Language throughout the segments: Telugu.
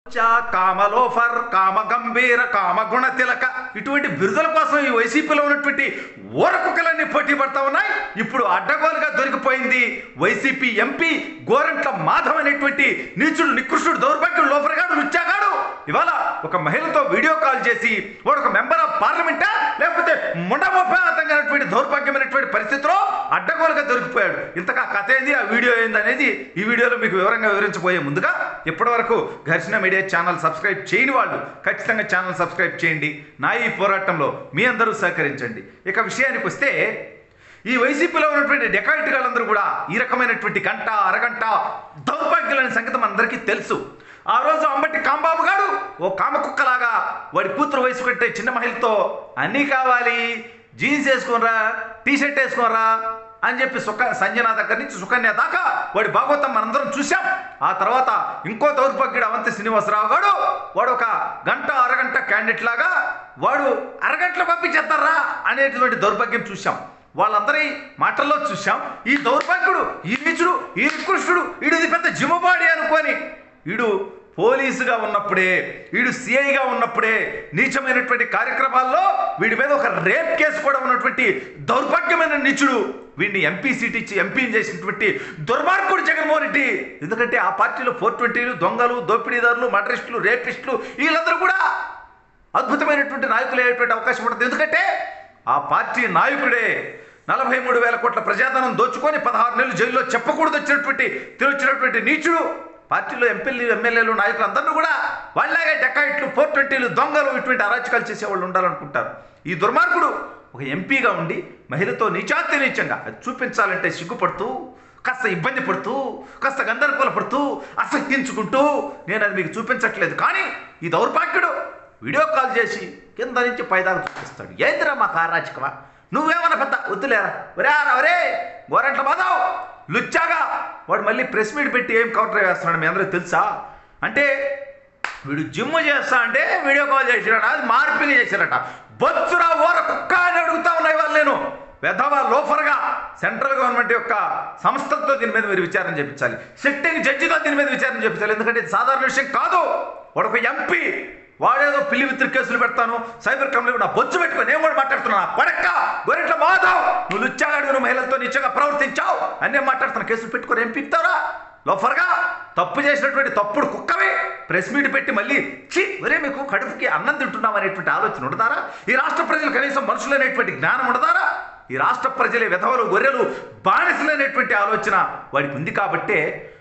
చా కామలోఫర్ కామ గంభీర కామ గుణ తిలక ఇటువంటి బిరుదుల కోసం ఈ వైసీపీలో ఉన్నటువంటి ఊరకుక్కలన్నీ పోటీ పడతా ఉన్నాయి ఇప్పుడు అడ్డగోలుగా దొరికిపోయింది వైసీపీ ఎంపీ గోరంట్ల మాధవ్ అనేటువంటి నీచుడు నికృష్టుడు దౌర్భాగ్యుడు లోఫర్గాడు లుచ్చాగాడు ఇవాళ ఒక మహిళతో వీడియో కాల్ చేసి వాడు ఒక మెంబర్ ఆఫ్ పార్లమెంటా లేకపోతే ముండమోపాతంగానటువంటి దౌర్భాగ్యమైనటువంటి పరిస్థితిలో అడ్డగోలుగా దొరికిపోయాడు ఇంతకా కథ ఏంది ఆ వీడియో ఏంది అనేది ఈ వీడియోలో మీకు వివరంగా వివరించబోయే ముందుగా ఇప్పటివరకు ఘర్షణ మీడియా ఛానల్ సబ్స్క్రైబ్ చేయని వాళ్ళు ఖచ్చితంగా ఛానల్ సబ్స్క్రైబ్ చేయండి నా ఈ పోరాటంలో మీ అందరూ సహకరించండి ఇక విషయానికి వస్తే ఈ వైసీపీలో ఉన్నటువంటి డెకాయిట్గాళ్ళందరూ కూడా ఈ రకమైనటువంటి గంట అరగంట దౌర్భాగ్యులనే సంగతి మనందరికీ తెలుసు ఆ రోజు అంబటి కాంబాబు గారు ఓ కామకుక్కలాగా వాడి కూతురు వయసు కట్టే చిన్న మహిళతో అన్నీ కావాలి జీన్స్ వేసుకోనరా టీ షర్ట్ వేసుకోనరా అని చెప్పి సుఖ సంజన దగ్గర నుంచి సుకన్య దాకా వాడి భాగవతం మనందరం చూసాం ఆ తర్వాత ఇంకో దౌర్భాగ్యుడు అవంతి శ్రీనివాసరావు గాడు వాడు ఒక గంట అరగంట క్యాండిడేట్ లాగా వాడు అరగంటలో పంపించేస్తారా అనేటువంటి దౌర్భాగ్యం చూసాం వాళ్ళందరి మాటల్లో చూసాం ఈ దౌర్భాగ్యుడు ఈ నీచుడు ఈ నికృష్టుడు వీడిది పెద్ద జిమ్మబాడి అనుకొని వీడు పోలీసుగా ఉన్నప్పుడే వీడు సిఐగా ఉన్నప్పుడే నీచమైనటువంటి కార్యక్రమాల్లో వీడి మీద ఒక రేప్ కేసు కూడా ఉన్నటువంటి దౌర్భాగ్యమైన నీచుడు వీడిని ఎంపీ సీట్ ఇచ్చి ఎంపీని చేసినటువంటి దుర్మార్గుడు జగన్మోహన్ రెడ్డి ఎందుకంటే ఆ పార్టీలో ఫోర్ ట్వంటీలు దొంగలు దోపిడీదారులు మర్డరిస్టులు రేపిస్టులు వీళ్ళందరూ కూడా అద్భుతమైనటువంటి నాయకులు అయ్యేటువంటి అవకాశం ఉంటుంది ఎందుకంటే ఆ పార్టీ నాయకుడే నలభై మూడు వేల కోట్ల ప్రజాధనం దోచుకొని పదహారు నెలలు జైల్లో చెప్పకూడదు వచ్చినటువంటి తెలివచ్చినటువంటి నీచుడు పార్టీలో ఎంపీలు ఎమ్మెల్యేలు నాయకులు అందరూ కూడా వాళ్ళలాగే డెకాయిట్లు ఫోర్ ట్వంటీలు దొంగలు ఇటువంటి అరాచకాలు చేసేవాళ్ళు ఉండాలనుకుంటారు ఈ దుర్మార్గుడు ఒక ఎంపీగా ఉండి మహిళతో నీచాతి నీచంగా అది చూపించాలంటే సిగ్గుపడుతూ కాస్త ఇబ్బంది పడుతూ కాస్త గందరగోళ పడుతూ అసహించుకుంటూ నేను అది మీకు చూపించట్లేదు కానీ ఈ దౌర్భాగ్యుడు వీడియో కాల్ చేసి కింద నుంచి పైదాకా చూపిస్తాడు ఏందిరా మా కారాచకమా నువ్వేమన్నా పెద్ద వద్దులేరా ఒరే ఆరా ఒరే గోరంట్ల మాధవ్ లుచ్చాగా వాడు మళ్ళీ ప్రెస్ మీట్ పెట్టి ఏం కౌంటర్ వేస్తున్నాడు మీ అందరికి తెలుసా అంటే వీడు జిమ్ చేస్తా అంటే వీడియో కాల్ చేసిరట అది మార్పిడి చేసిరట బొచ్చురా ఓర కుక్క అని అడుగుతా ఉన్నాయి వాళ్ళు నేను వెధవ లోఫర్గా సెంట్రల్ గవర్నమెంట్ యొక్క సంస్థలతో దీని మీద మీరు విచారణ చేయించాలి సిట్టింగ్ జడ్జితో దీని మీద విచారణ చేయించాలి ఎందుకంటే ఇది సాధారణ విషయం కాదు వాడు ఒక ఎంపీ వాడేదో పిల్లి విత్తురు కేసులు పెడతాను సైబర్ క్రైమ్లో నా బొచ్చు పెట్టుకొని నేను కూడా మాట్లాడుతున్నా పడక్క గొరెట్ల మాధవ్ నువ్వు లుచ్చాగాడు నువ్వు మహిళలతో నిత్యంగా ప్రవర్తించావు అన్నీ మాట్లాడుతున్నా కేసులు పెట్టుకొని ఏం పిక్తారా లోఫర్గా తప్పు చేసినటువంటి తప్పుడు కుక్కవి ప్రెస్ మీట్ పెట్టి మళ్ళీ ఛీ ఒరే మీకు కడుపుకి అన్నం తింటున్నాం అనేటువంటి ఆలోచన ఉండదారా ఈ రాష్ట్ర ప్రజలు కనీసం మనుషులు అనేటువంటి జ్ఞానం ఉండదారా ఈ రాష్ట్ర ప్రజలే విధవలు గొర్రెలు బానిసలు అనేటువంటి ఆలోచన వాడికి ఉంది కాబట్టే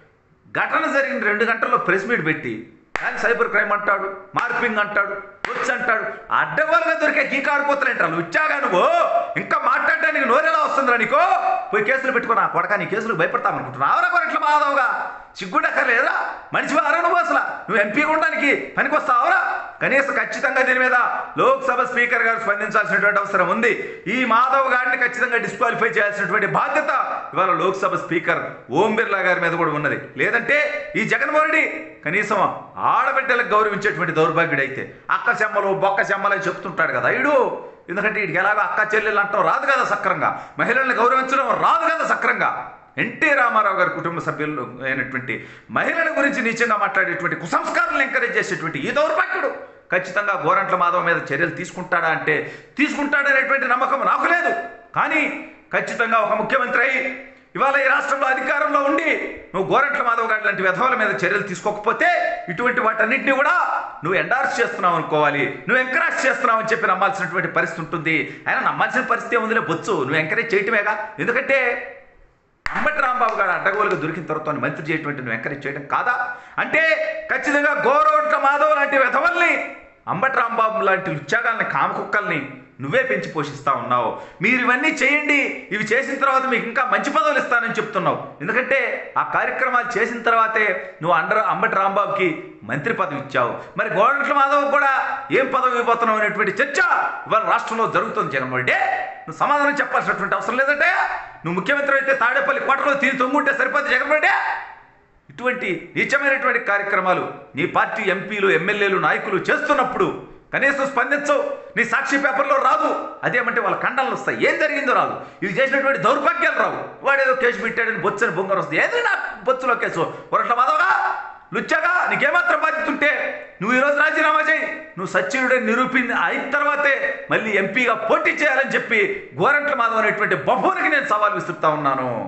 ఘటన జరిగిన రెండు గంటల్లో ప్రెస్ మీట్ పెట్టి కానీ సైబర్ క్రైమ్ అంటాడు మార్పింగ్ అంటాడు వచ్చి అంటాడు అడ్డగోలుగా దొరికే గీకాడిపోతారు అంటారు వచ్చాగా నువ్వు ఇంకా మాట్లాడడానికి నోరెలా వస్తుందిరా నీకో పోయి కేసులు పెట్టుకో నా కొడక నీ కేసులకు భయపడతాం అనుకుంటున్నా ఆవరా కొరట్ల మాధవుగా సిగ్గుడక్కర్లేదురా మనిషి వారా నువ్వు అసలు నువ్వు ఎంపీ ఉండడానికి పనికొస్తావురా కనీసం ఖచ్చితంగా దీని మీద లోక్సభ స్పీకర్ గారు స్పందించాల్సినటువంటి అవసరం ఉంది ఈ మాధవ్ గారిని ఖచ్చితంగా డిస్క్వాలిఫై చేయాల్సినటువంటి బాధ్యత ఇవాళ లోక్సభ స్పీకర్ ఓం బిర్లా గారి మీద కూడా ఉన్నది లేదంటే ఈ జగన్మోహన్ రెడ్డి కనీసం ఆడబిడ్డలకు గౌరవించేటువంటి దౌర్భాగ్యుడు అయితే అక్క చెమ్మలు బొక్క చెమ్మలు అని చెప్తుంటాడు కదా ఇడు ఎందుకంటే వీడికి ఎలాగో అక్క చెల్లెలు అంటాం రాదు కదా సక్రంగా మహిళల్ని గౌరవించడం రాదు కదా సక్రంగా ఎన్టీ రామారావు గారి కుటుంబ సభ్యులు అయినటువంటి మహిళల గురించి నీచంగా మాట్లాడేటువంటి కుసంస్కారాలను ఎంకరేజ్ చేసేటువంటి ఈ దౌర్భాగ్యుడు ఖచ్చితంగా గోరంట్ల మాధవ్ మీద చర్యలు తీసుకుంటాడా అంటే తీసుకుంటాడనేటువంటి నమ్మకం నాకు లేదు కానీ ఖచ్చితంగా ఒక ముఖ్యమంత్రి అయి ఇవాళ ఈ రాష్ట్రంలో అధికారంలో ఉండి నువ్వు గోరంట్ల మాధవ్ గారి లాంటి విధవల మీద చర్యలు తీసుకోకపోతే ఇటువంటి వాటన్నింటినీ కూడా నువ్వు ఎండార్స్ చేస్తున్నావు అనుకోవాలి నువ్వు ఎంకరేజ్ చేస్తున్నావు అని చెప్పి నమ్మాల్సినటువంటి పరిస్థితి ఉంటుంది ఆయన నమ్మాల్సిన పరిస్థితి ఉందిలే బొచ్చు నువ్వు ఎంకరేజ్ చేయటమేగా ఎందుకంటే అంబటి రాంబాబు గారు అడ్డగోలుగా దొరికిన తర్వాత వాడిని మంత్రి చేయటువంటి నువ్వు ఎంకరేజ్ చేయడం కాదా అంటే ఖచ్చితంగా గోరోట్ల మాధవ్ లాంటి విధవల్ని అంబటి రాంబాబు లాంటి లుచ్చాగాల్ని కామకుక్కల్ని నువ్వే పెంచి పోషిస్తా ఉన్నావు మీరు ఇవన్నీ చేయండి ఇవి చేసిన తర్వాత మీకు ఇంకా మంచి పదవులు ఇస్తానని చెప్తున్నావు ఎందుకంటే ఆ కార్యక్రమాలు చేసిన తర్వాతే నువ్వు అండర్ అంబటి రాంబాబుకి మంత్రి పదవి ఇచ్చావు మరి గోరంట్ల మాధవ్ కూడా ఏం పదవి ఇవ్వబోతున్నావు అనేటువంటి చర్చ ఇవాళ రాష్ట్రంలో జరుగుతుంది జగన్మోహన్ రెడ్డి నువ్వు సమాధానం చెప్పాల్సినటువంటి అవసరం లేదంటే నువ్వు ముఖ్యమంత్రి అయితే తాడేపల్లి కోటలో తిరిగి తొంగుంటే సరిపోతుంది జగన్మోహన్ రెడ్డి ఇటువంటి నీచమైనటువంటి కార్యక్రమాలు నీ పార్టీ ఎంపీలు ఎమ్మెల్యేలు నాయకులు చేస్తున్నప్పుడు కనీసం స్పందించవు నీ సాక్షి పేపర్లో రాదు అదేమంటే వాళ్ళ కండలు వస్తాయి ఏం జరిగిందో రాదు ఇవి చేసినటువంటి దౌర్భాగ్యాలు రావు వాడేదో కేసు పెట్టాడని బొచ్చని బొంగరు వస్తుంది ఏది నా బొచ్చులో కేసు వరట్ల మాధవగా లుచ్చగా నీకేమాత్రం బాధ్యత ఉంటే నువ్వు ఈరోజు రాజీనామా చేయి నువ్వు సచివుడే నిరూపింది అయిన తర్వాతే మళ్ళీ ఎంపీగా పోటీ చేయాలని చెప్పి గోరంట్ల మాధవ్ అనేటువంటి బహునికి నేను సవాల్ విసురుతా ఉన్నాను